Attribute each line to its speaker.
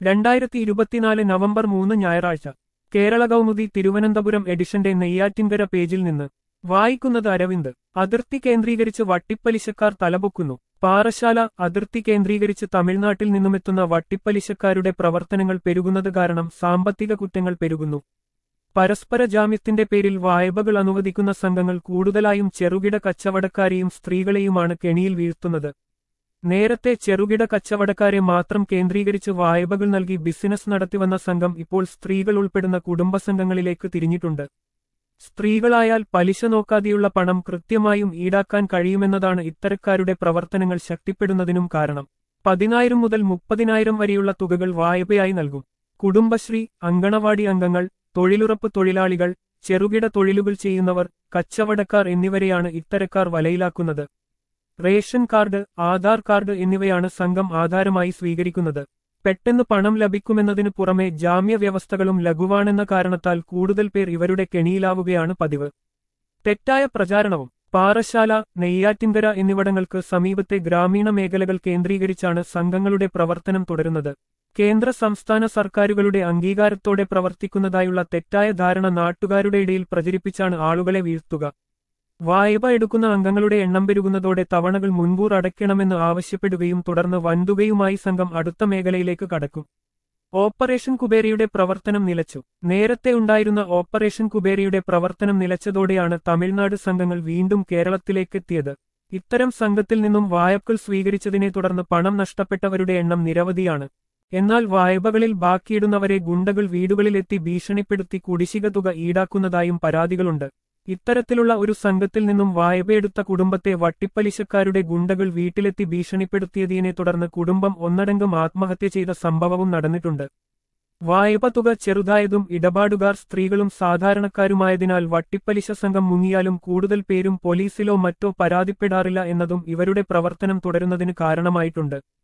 Speaker 1: രണ്ടായിരത്തി ഇരുപത്തിനാല് നവംബർ മൂന്ന് ഞായറാഴ്ച കേരള കൗമുദി തിരുവനന്തപുരം എഡിഷന്റെ നെയ്യാറ്റിൻകര പേജിൽ നിന്ന് വായിക്കുന്നത് അരവിന്ദ് അതിർത്തി കേന്ദ്രീകരിച്ച് വട്ടിപ്പലിശക്കാർ തലപൊക്കുന്നു പാറശാല അതിർത്തി കേന്ദ്രീകരിച്ച് തമിഴ്നാട്ടിൽ നിന്നുമെത്തുന്ന വട്ടിപ്പലിശക്കാരുടെ പ്രവർത്തനങ്ങൾ പെരുകുന്നത് കാരണം സാമ്പത്തിക കുറ്റങ്ങൾ പെരുകുന്നു പരസ്പര ജാമ്യത്തിന്റെ പേരിൽ വായ്പകൾ അനുവദിക്കുന്ന സംഘങ്ങൾ കൂടുതലായും ചെറുകിട കച്ചവടക്കാരെയും സ്ത്രീകളെയുമാണ് കെണിയിൽ വീഴ്ത്തുന്നത് നേരത്തെ ചെറുകിട കച്ചവടക്കാരെ മാത്രം കേന്ദ്രീകരിച്ച് വായ്പകൾ നൽകി ബിസിനസ് നടത്തിവന്ന സംഘം ഇപ്പോൾ സ്ത്രീകൾ ഉൾപ്പെടുന്ന കുടുംബസംഘങ്ങളിലേക്ക് തിരിഞ്ഞിട്ടുണ്ട് സ്ത്രീകളായാൽ പലിശ നോക്കാതെയുള്ള പണം കൃത്യമായും ഈടാക്കാൻ കഴിയുമെന്നതാണ് ഇത്തരക്കാരുടെ പ്രവർത്തനങ്ങൾ ശക്തിപ്പെടുന്നതിനും കാരണം പതിനായിരം മുതൽ മുപ്പതിനായിരം വരെയുള്ള തുകകൾ വായ്പയായി നൽകും കുടുംബശ്രീ അങ്കണവാടി അംഗങ്ങൾ തൊഴിലുറപ്പ് തൊഴിലാളികൾ ചെറുകിട തൊഴിലുകൾ ചെയ്യുന്നവർ കച്ചവടക്കാർ എന്നിവരെയാണ് ഇത്തരക്കാർ വലയിലാക്കുന്നത് റേഷൻ കാർഡ് ആധാർ കാർഡ് എന്നിവയാണ് സംഘം ആധാരമായി സ്വീകരിക്കുന്നത് പെട്ടെന്ന് പണം ലഭിക്കുമെന്നതിനു പുറമെ ജാമ്യവ്യവസ്ഥകളും ലഘുവാണെന്ന കാരണത്താൽ കൂടുതൽ പേർ ഇവരുടെ കെണിയിലാവുകയാണ് പതിവ് തെറ്റായ പ്രചാരണവും പാറശാല നെയ്യാറ്റിൻകര എന്നിവിടങ്ങൾക്ക് സമീപത്തെ ഗ്രാമീണ മേഖലകൾ കേന്ദ്രീകരിച്ചാണ് സംഘങ്ങളുടെ പ്രവർത്തനം തുടരുന്നത് കേന്ദ്ര സംസ്ഥാന സർക്കാരുകളുടെ അംഗീകാരത്തോടെ പ്രവർത്തിക്കുന്നതായുള്ള തെറ്റായ ധാരണ നാട്ടുകാരുടെ ഇടയിൽ പ്രചരിപ്പിച്ചാണ് ആളുകളെ വീഴ്ത്തുക വായ്പ എടുക്കുന്ന അംഗങ്ങളുടെ എണ്ണം പെരുകുന്നതോടെ തവണകൾ മുൻകൂർ അടയ്ക്കണമെന്ന് ആവശ്യപ്പെടുകയും തുടർന്ന് വൻതുകയുമായി സംഘം അടുത്ത മേഖലയിലേക്ക് കടക്കും ഓപ്പറേഷൻ കുബേരയുടെ പ്രവർത്തനം നിലച്ചു നേരത്തെ ഉണ്ടായിരുന്ന ഓപ്പറേഷൻ കുബേരയുടെ പ്രവർത്തനം നിലച്ചതോടെയാണ് തമിഴ്നാട് സംഘങ്ങൾ വീണ്ടും കേരളത്തിലേക്കെത്തിയത് ഇത്തരം സംഘത്തിൽ നിന്നും വായ്പകൾ സ്വീകരിച്ചതിനെ തുടർന്ന് പണം നഷ്ടപ്പെട്ടവരുടെ എണ്ണം നിരവധിയാണ് എന്നാൽ വായ്പകളിൽ ബാക്കിയിടുന്നവരെ ഗുണ്ടകൾ വീടുകളിലെത്തി ഭീഷണിപ്പെടുത്തി കുടിശ്ശിക തുക ഈടാക്കുന്നതായും പരാതികളുണ്ട് ഇത്തരത്തിലുള്ള ഒരു സംഘത്തിൽ നിന്നും വായ്പയെടുത്ത കുടുംബത്തെ വട്ടിപ്പലിശക്കാരുടെ ഗുണ്ടകൾ വീട്ടിലെത്തി ഭീഷണിപ്പെടുത്തിയതിനെ തുടർന്ന് കുടുംബം ഒന്നടങ്കം ആത്മഹത്യ ചെയ്ത സംഭവവും നടന്നിട്ടുണ്ട് വായ്പ തുക ചെറുതായതും ഇടപാടുകാർ സ്ത്രീകളും സാധാരണക്കാരുമായതിനാൽ വട്ടിപ്പലിശ സംഘം മുങ്ങിയാലും കൂടുതൽ പേരും പോലീസിലോ മറ്റോ പരാതിപ്പെടാറില്ല എന്നതും ഇവരുടെ പ്രവർത്തനം തുടരുന്നതിന് കാരണമായിട്ടുണ്ട്